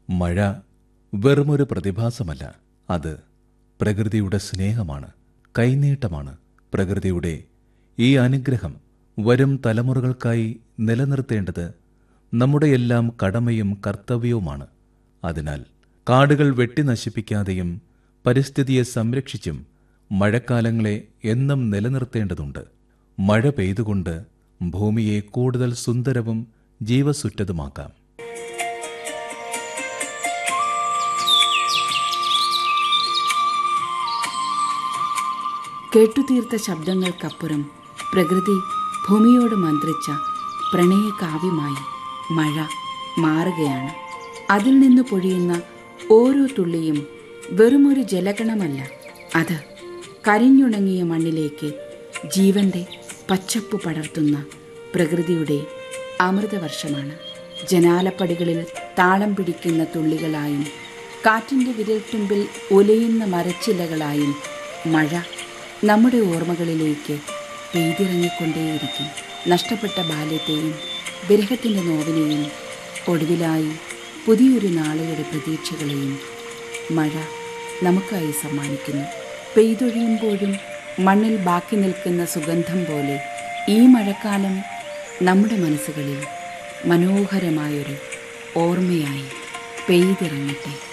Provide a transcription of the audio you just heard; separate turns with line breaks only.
മഴ വെറുമൊരു പ്രതിഭാസമല്ല അത് പ്രകൃതിയുടെ സ്നേഹമാണ് കൈനീട്ടമാണ് പ്രകൃതിയുടെ ഈ അനുഗ്രഹം വരും തലമുറകൾക്കായി നിലനിർത്തേണ്ടത് നമ്മുടെയെല്ലാം കടമയും കർത്തവ്യവുമാണ് അതിനാൽ കാടുകൾ വെട്ടി നശിപ്പിക്കാതെയും പരിസ്ഥിതിയെ സംരക്ഷിച്ചും മഴക്കാലങ്ങളെ എന്നും നിലനിർത്തേണ്ടതുണ്ട് മഴ പെയ്തുകൊണ്ട് ഭൂമിയെ കൂടുതൽ സുന്ദരവും ജീവസുറ്റതുമാക്കാം
കേട്ടുതീർത്ത ശബ്ദങ്ങൾക്കപ്പുറം പ്രകൃതി ഭൂമിയോട് മന്ത്രിച്ച പ്രണയകാവ്യമായി മഴ മാറുകയാണ് അതിൽ നിന്ന് പൊഴിയുന്ന ഓരോ തുള്ളിയും വെറുമൊരു ജലഗണമല്ല അത് കരിഞ്ഞുണങ്ങിയ മണ്ണിലേക്ക് ജീവന്റെ പച്ചപ്പ് പടർത്തുന്ന പ്രകൃതിയുടെ അമൃതവർഷമാണ് ജനാലപ്പടികളിൽ താളം പിടിക്കുന്ന തുള്ളികളായും കാറ്റിൻ്റെ വിരൽത്തുമ്പിൽ ഉലയുന്ന മരച്ചില്ലകളായും മഴ നമ്മുടെ ഓർമ്മകളിലേക്ക് പെയ്തിറങ്ങിക്കൊണ്ടേയിരിക്കും നഷ്ടപ്പെട്ട ബാല്യത്തെയും വിരഹത്തിൻ്റെ നോവിനെയും ഒടുവിലായി പുതിയൊരു നാളെയുടെ പ്രതീക്ഷകളെയും മഴ നമുക്കായി സമ്മാനിക്കുന്നു പെയ്തൊഴിയുമ്പോഴും മണ്ണിൽ ബാക്കി നിൽക്കുന്ന സുഗന്ധം പോലെ ഈ മഴക്കാലം നമ്മുടെ മനസ്സുകളിൽ മനോഹരമായൊരു ഓർമ്മയായി പെയ്തിറങ്ങട്ടെ